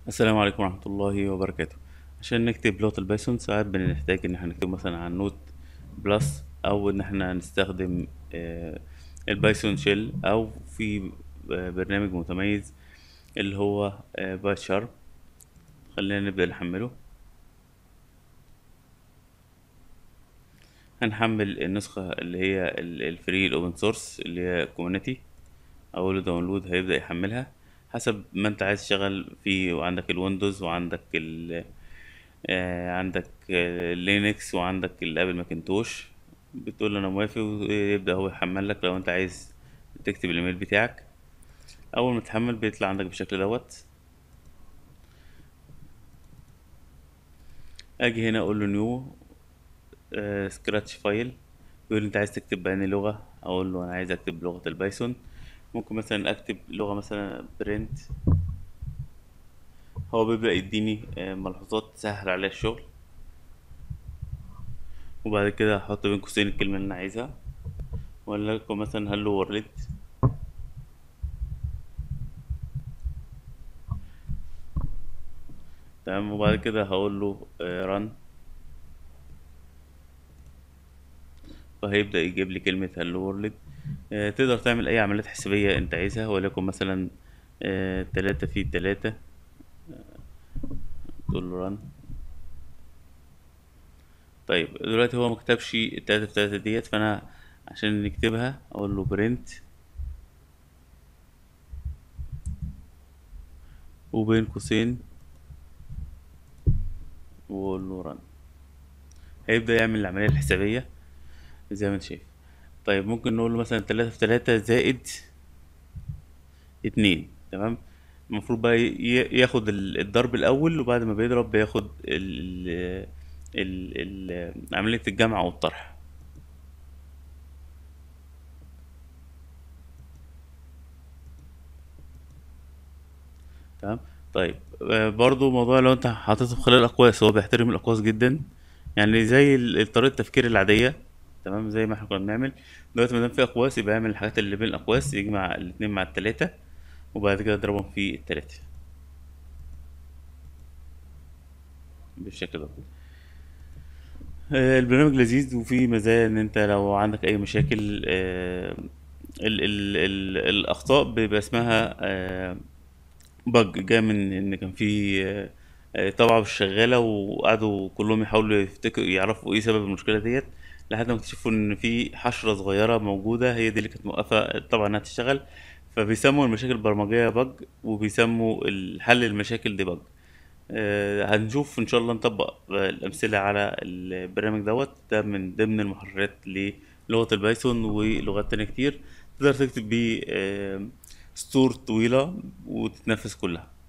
السلام عليكم ورحمة الله وبركاته عشان نكتب لغة البايثون ساعات بنحتاج ان احنا نكتب مثلا عن نوت بلس او ان احنا نستخدم آه، البايثون شيل او في آه، برنامج متميز اللي هو آه، بايت شارم خلينا نبدأ نحمله هنحمل النسخة اللي هي ال- الفري الاوبن سورس اللي هي كوميونيتي اقول له داونلود هيبدأ يحملها حسب ما انت عايز تشتغل فيه وعندك الويندوز وعندك ال آه، عندك لينكس وعندك الابل ماكنتوش بتقول له انا موافق ويبدأ هو يحمل لك لو انت عايز تكتب الايميل بتاعك اول ما تحمل بيطلع عندك بالشكل دوت اجي هنا اقول له نيو سكراتش فايل يقول لي انت عايز تكتب بأني لغة اقول له انا عايز اكتب بلغة البايثون ممكن مثلا اكتب لغة مثلا برنت هو بيبدأ يديني آه، ملحوظات تسهل عليا الشغل وبعد كده هحط بين قوسين الكلمة اللي انا عايزها ولكن مثلا هلو وورلد تمام وبعد كده هقول له ران فهيبدأ يجيب لي كلمة هلو وورلد تقدر تعمل أي عمليات حسابية أنت عايزها وليكن مثلا آه، تلاتة في تلاتة تقول له ران طيب دلوقتي هو مكتبش التلاتة في تلاتة ديت فأنا عشان نكتبها أقول له برنت وبين قوسين وأقول له ران هيبدأ يعمل العملية الحسابية زي ما انت شايف طيب ممكن نقول له مثلا تلاتة في تلاتة زائد اتنين تمام المفروض بقى ي- ياخد ال- الضرب الأول وبعد ما بيضرب بياخد ال ال ال عملية الجمع أو الطرح تمام طيب آه، برضو موضوع لو انت حاططه في خلال الأقواس هو بيحترم الأقواس جدا يعني زي ال- طريقة التفكير العادية تمام زي ما احنا كنا بنعمل دلوقتي ما دام في أقواس يبقى يعمل الحاجات اللي بين الأقواس يجمع الاتنين مع التلاتة وبعد كده يضربهم في التلاتة بالشكل ده آه، البرنامج لذيذ وفيه مزايا ان انت لو عندك اي مشاكل آه، ال ال ال الاخطاء بيبقى اسمها بج جاي من ان كان في آه، آه، طبعة مش شغالة وقعدوا كلهم يحاولوا يفتكروا يعرفوا ايه سبب المشكلة ديت لحد ما اكتشفوا ان في حشرة صغيرة موجودة هي دي اللي كانت موقفة الطبعة انها تشتغل فبيسموا المشاكل البرمجية بج وبيسموا حل المشاكل دي بج آه، هنشوف ان شاء الله نطبق آه، الامثله على البرنامج دوت ده من ضمن المحررات للغه البايثون ولغات تانية كتير تقدر تكتب بيه آه، سطور طويله وتتنفذ كلها